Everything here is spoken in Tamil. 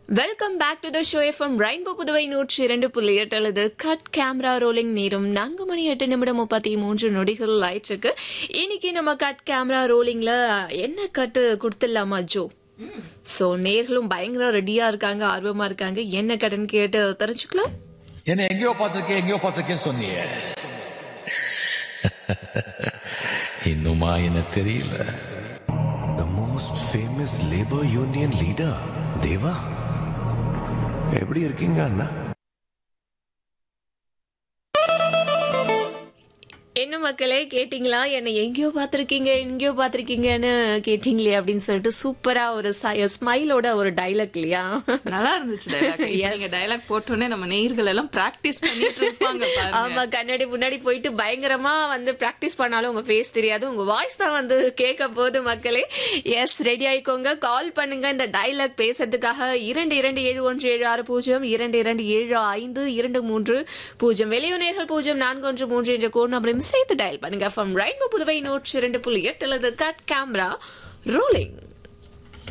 Welcome back to the show FM rainbow Puduvai நூற்றி இரண்டு புள்ளி எட்டு அல்லது கட் கேமரா ரோலிங் நேரம் நான்கு மணி எட்டு நிமிடம் முப்பத்தி மூன்று நொடிகள் ஆயிடுச்சுக்கு இன்னைக்கு நம்ம கட் கேமரா ரோலிங்ல என்ன கட்டு கொடுத்துடலாமா ஜோ சோ நேர்களும் பயங்கர ரெடியா இருக்காங்க ஆர்வமா இருக்காங்க என்ன கட்டுன்னு கேட்டு தெரிஞ்சுக்கலாம் என்ன எங்கேயோ பார்த்திருக்கேன் எங்கேயோ பார்த்திருக்கேன்னு சொன்னியே இன்னுமா என்ன தெரியல The most famous labor union leader, தேவா எப்படி இருக்கீங்க அண்ணா என்ன மக்களே கேட்டிங்களா என்ன எங்கேயோ பார்த்திருக்கீங்க எங்கேயோ பார்த்திருக்கீங்கன்னு கேட்டீங்களே அப்படின்னு சொல்லிட்டு சூப்பரா ஒரு ஸ்மைலோட ஒரு டைலாக் இல்லையா நல்லா இருந்துச்சு dialogue. இப்ப நீங்க டைலாக் போட்டோன்னே நம்ம நேயர்கள் எல்லாம் பிராக்டிஸ் பண்ணிட்டு இருப்பாங்க பாருங்க ஆமா கண்ணாடி முன்னாடி போயிட்டு பயங்கரமா வந்து பிராக்டிஸ் பண்ணாலும் உங்க ஃபேஸ் தெரியாது உங்க வாய்ஸ் தான் வந்து கேட்க போகுது மக்களே எஸ் ரெடி ஆயிக்கோங்க கால் பண்ணுங்க இந்த டைலாக் பேசுறதுக்காக இரண்டு இரண்டு ஏழு ஒன்று ஏழு ஆறு பூஜ்ஜியம் இரண்டு இரண்டு ஏழு ஐந்து இரண்டு மூன்று பூஜ்ஜியம் வெளியுநேர்கள் பூஜ்ஜியம் நான்கு ஒன்று மூன்று என்ற கோட் நம்பரையும் சேர்த்து டயல் பண்ணுங்க ஃப்ரம் ரைன்போ புதுவை நூற்றி இரண்டு புள்ளி எட்டு அல்லது கட் கேமரா ரோலிங்